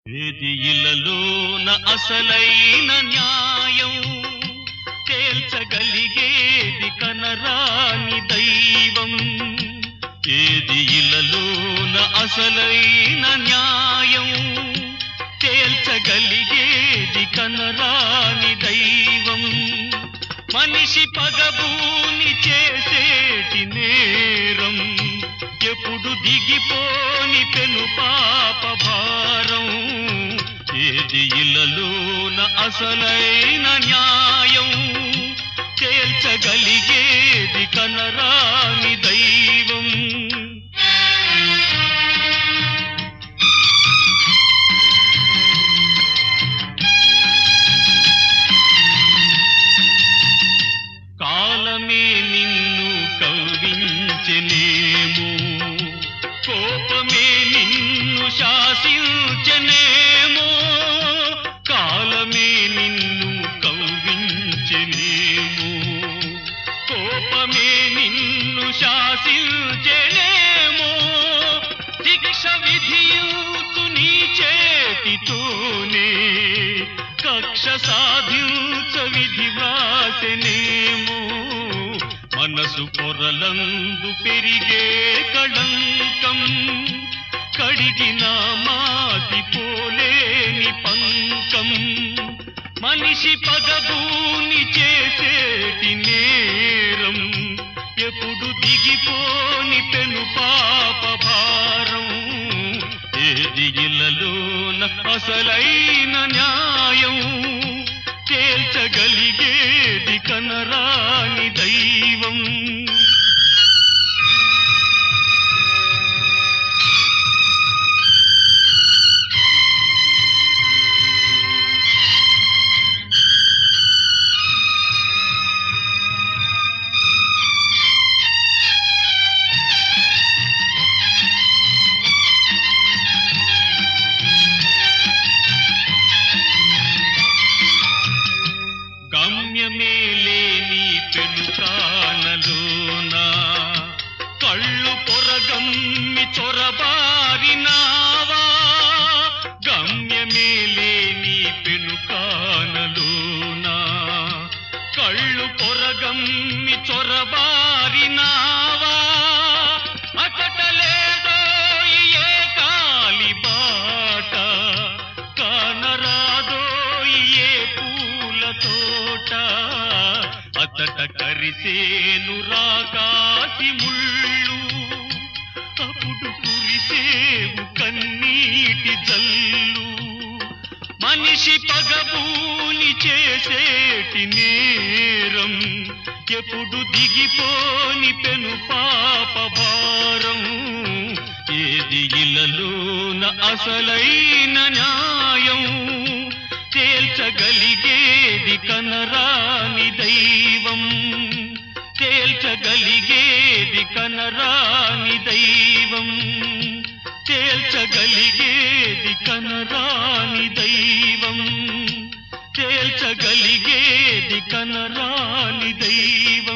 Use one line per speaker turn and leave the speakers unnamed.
ఏది ఇలలోన అసలైన న్యాయం తేల్చగలిగేది కనరాని దైవం ఏది ఇలలోన అసలైన న్యాయం తేల్చగలిగేది కనరాని దైవం మనిషి పగబూని చేసేటి నేరం ఎప్పుడు దిగిపోని పెను పాప భారం ఏది ఇలలోన అసలైన న్యాయం తేల్చగలిగేది కనరాని దైవం కాలమే నిన్ను కవ్వించెనేమో కోపమే నిన్ను శాసించనేమో కాలమే నిన్ను కవ్వించెనేమో కోపమే నిన్ను శాసించనేమో శిక్ష విధియుతు నీ చేతితోనే కక్ష సాధించ విధి వ్రాసెనేమో మనసు పొరలందు పెరిగే కళంకం కడిగిన మాసి పోలేని పంకం మనిషి పగబూని చేసేటి నేరం ఎప్పుడు దిగిపోని పెను పాప భారం ఏది ఇలలోన అసలైన న్యాయం తేల్చగలిగేది కనరాని దైవం గమ్యమే లేని పెనుకానలోన కళ్ళు పొరగమ్మి చొరబారినావా గమ్యమే లేని పెనుకానలోన కళ్ళు పొరగమ్మి చొరబారినావా అకట లేదో ఏ కాలి బాట కానరాదో ఏ పూల తోట అతట కరిసేను రాకాసి ముళ్ళు అప్పుడు కురిసేవు కన్నీటి జల్లు మనిషి పగబూని చేసేటి నేరం ఎప్పుడు దిగిపోని పెను పాప భారం ఏది ఇలలోన అసలైన న్యాయం తేల్చగలిగేది కనరాని దైవం తేల్చగలిగేది కనరాని దైవం తేల్చగలిగేది కనరాని దైవం తేల్చగలిగేది కనరాని దైవం